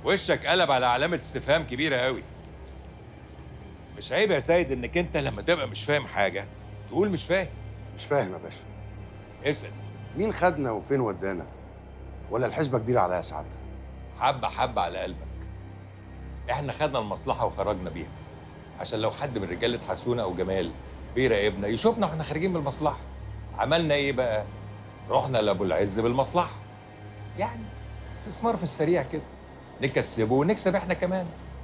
وشك قلب على علامة استفهام كبيرة قوي مش عيب يا سيد انك انت لما تبقى مش فاهم حاجة تقول مش فاهم مش فاهم يا باشا اسأل مين خدنا وفين ودانا ولا الحسبه كبيره عليا سعادتك حبة حبة على قلبك احنا خدنا المصلحة وخرجنا بيها عشان لو حد من رجالة حسونة او جمال بيراقبنا يشوفنا واحنا خارجين من المصلحة عملنا ايه بقى؟ رحنا لابو العز بالمصلحة يعني استثمار في السريع كده نكسبه ونكسب احنا كمان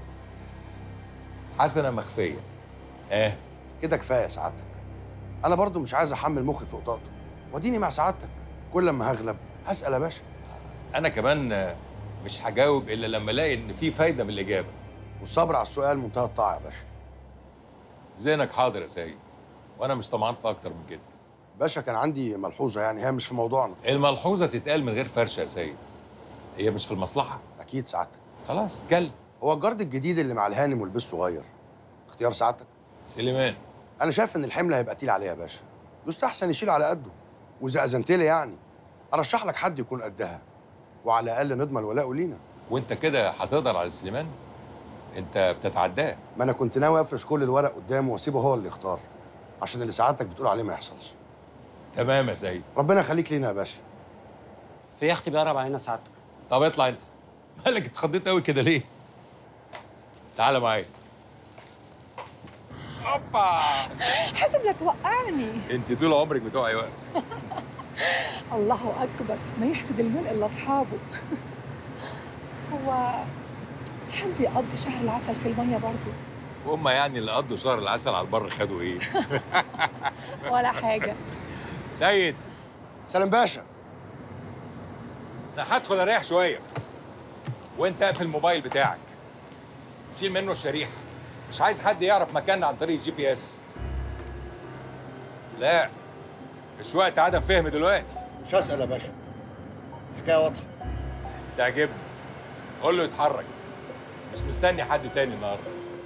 حسنة مخفية اه كده كفايه يا سعادتك انا برضو مش عايز احمل مخي فوق طاقته وديني مع سعادتك كل ما هغلب هسال يا باشا انا كمان آه، مش هجاوب الا لما الاقي ان في فايدة من الاجابة والصبر على السؤال منتهى الطاعه يا باشا ذهنك حاضر يا سيد وانا مش طمعان في اكتر من كده باشا كان عندي ملحوظه يعني هي مش في موضوعنا الملحوظة تتقال من غير فرشة يا سيد هي مش في المصلحة اكيد سعادتك خلاص اتكلم هو الجارد الجديد اللي مع الهانم والبيت الصغير اختيار سعادتك سليمان انا شايف ان الحمل هيبقى تقيل عليه يا باشا يستحسن يشيل على قده واذا اذنت لي يعني ارشح لك حد يكون قدها وعلى الاقل نضمن ولاءه لينا وانت كده هتقدر على سليمان انت بتتعداه ما انا كنت ناوي افرش كل الورق قدامه واسيبه هو اللي يختار عشان اللي سعادتك بتقول عليه ما يحصلش تمام يا سيد ربنا يخليك لينا يا باشا في يخت بيقرب علينا سعادتك طب اطلع انت مالك اتخضيت قوي كده ليه تعالى معايا اوبا حسب لا توقعني انت طول عمرك بتقعي واقف الله اكبر ما يحسد المال الا اصحابه هو حد يقضي شهر العسل في الميه برضه وهم يعني اللي قضوا شهر العسل على البر خدوا ايه ولا حاجه سيد سلام باشا انا هدخل اريح شويه وانت اقفل الموبايل بتاعك شيل منه الشريحه مش عايز حد يعرف مكاننا عن طريق الجي بي اس لا مش وقت عدم فهم دلوقتي مش هسال يا باشا حكايه واضحه تعجبني قول له يتحرك مش مستني حد تاني النهارده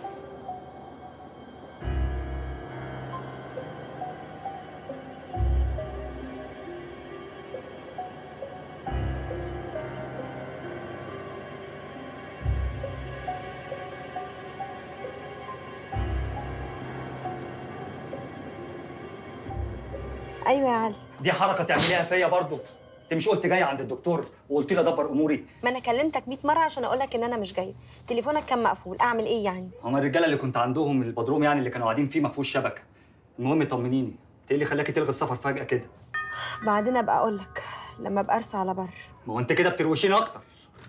ايوه يا علي دي حركه تعمليها فيا برضه انت مش قلت جاي عند الدكتور وقلت لي ادبر اموري ما انا كلمتك 100 مره عشان اقول لك ان انا مش جايه تليفونك كان مقفول اعمل ايه يعني هما الرجاله اللي كنت عندهم البدروم يعني اللي كانوا قاعدين فيه ما فيهوش شبكه المهم طمنيني انت ايه اللي خلاكي تلغي السفر فجاه كده بعدين ابقى اقول لك لما ابقى ارسى على بر ما هو انت كده بتروشيني اكتر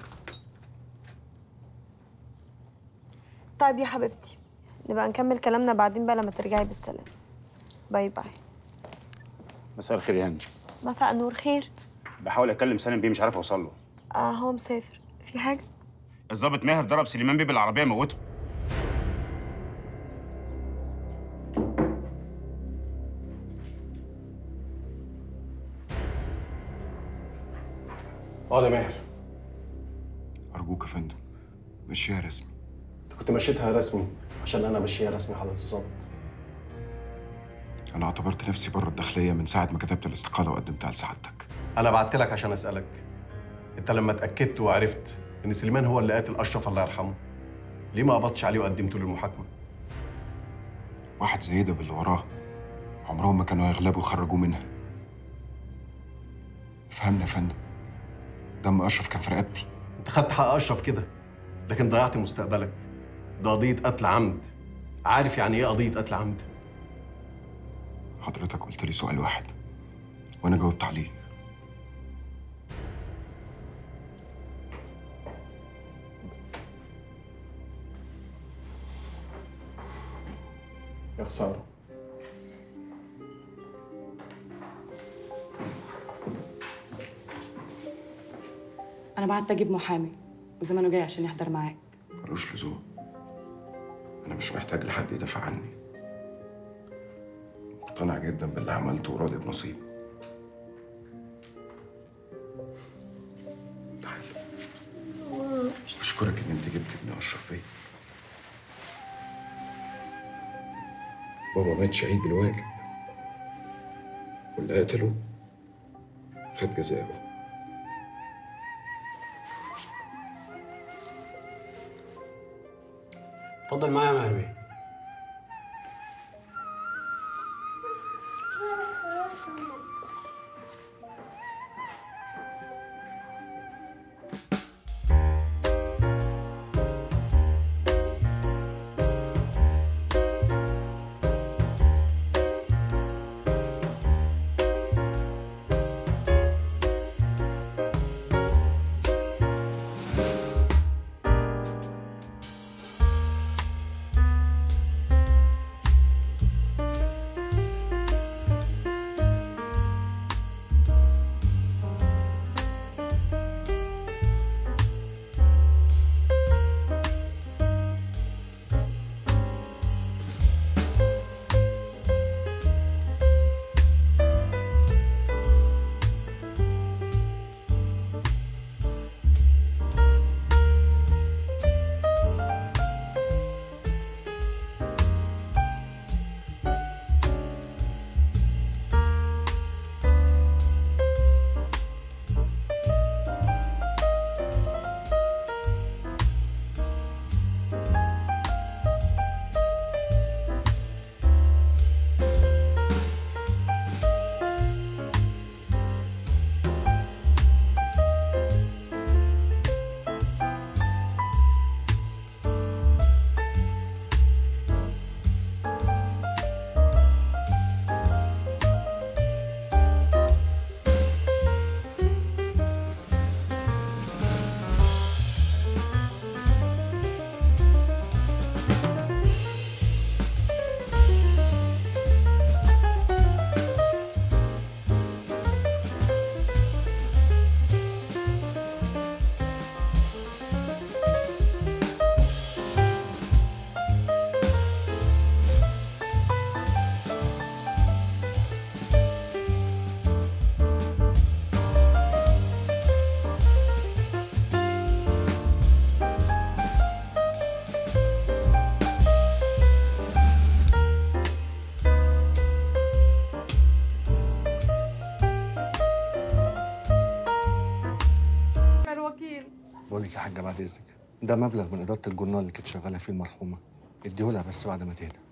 طيب يا حبيبتي نبقى نكمل كلامنا بعدين بقى لما ترجعي بالسلامه باي باي مساء الخير يا هاني مساء النور خير بحاول اكلم سالم بيه مش عارف اوصل له اه هو مسافر في حاجه الضابط ماهر ضرب سليمان بيه بالعربيه موته اه ده ماهر أرجوك يا فندم مشيها رسمي انت كنت مشيتها رسمي عشان انا ماشيها رسمي حضرتك الظابط أنا اعتبرت نفسي بره الداخلية من ساعة ما كتبت الاستقالة وقدمتها لسعادتك انا بعت لك عشان اسالك انت لما اتاكدت وعرفت ان سليمان هو اللي قاتل اشرف الله يرحمه ليه ما قبضتش عليه وقدمته للمحاكمه واحد زي ده باللي وراه عمرهم ما كانوا هيغلبوا ويخرجوه منها فهمنا يا فندم دم أشرف كان في رقبتي انت خدت حق اشرف كده لكن ضيعت مستقبلك ده قضيه قتل عمد عارف يعني ايه قضيه قتل عمد حضرتك قلت لي سؤال واحد وأنا جاوبت عليه يا خساره انا بعت اجيب محامي وزمانه جاي عشان يحضر معاك ملوش لزوم أنا مش محتاج لحد يدافع عني مقتنع جدا باللي عملته وراضي بنصيبي تعالى أشكرك إن أنت جبت ابن أشرف بيه بابا مات شهيد الواجب واللي قتله خد جزاءه اتفضل معايا يا ماهر بيه الوكيل بقول لك يا حاجه بعد اذنك ده مبلغ من اداره الجورنال اللي كانت شغاله فيه المرحومه اديهولها بس بعد ما تهدى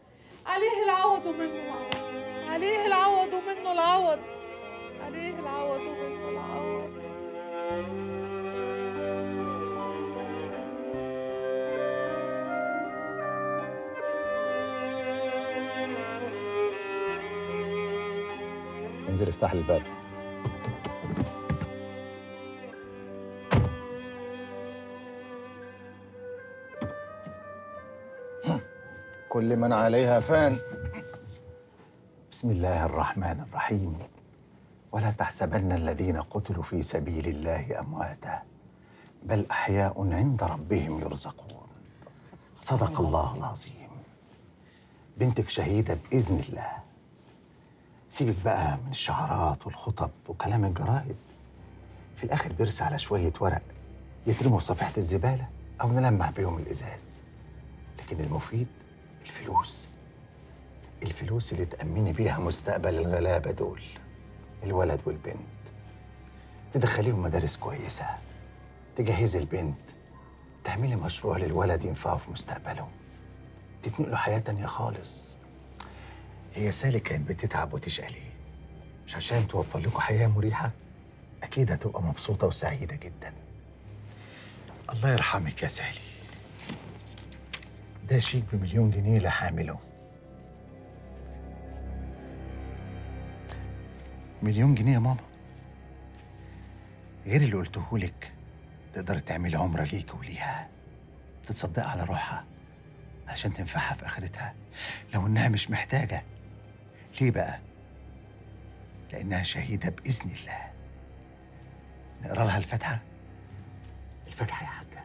عليه العوض ومنه العوض عليه العوض ومنه العوض عليه العوض ومنه العوض انزل افتح لي الباب كل من عليها فان بسم الله الرحمن الرحيم ولا تحسبن الذين قتلوا في سبيل الله امواتا بل احياء عند ربهم يرزقون صدق الله العظيم بنتك شهيده باذن الله سيبك بقى من الشعارات والخطب وكلام الجرايد في الاخر بيرسى على شويه ورق يترموا في صفيحه الزباله او نلمع بيهم الازاز لكن المفيد الفلوس الفلوس اللي تأمني بيها مستقبل الغلابة دول الولد والبنت تدخليهم مدارس كويسة تجهزي البنت تعملي مشروع للولد ينفعه في مستقبله تتنقله حياة تانية خالص هي سالي كانت بتتعب وتشقى مش عشان توفر لكم حياة مريحة أكيد هتبقى مبسوطة وسعيدة جدا الله يرحمك يا سالي ده شيك بمليون جنيه لحامله مليون جنيه يا ماما غير اللي قلته لك تقدر تعملي عمرة ليك وليها تتصدق على روحها عشان تنفعها في آخرتها لو إنها مش محتاجة ليه بقى؟ لأنها شهيدة بإذن الله نقرا لها الفاتحة الفاتحة يا حاجة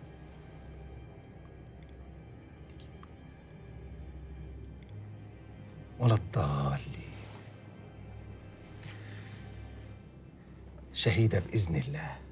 ولا الضالين شهيدة بإذن الله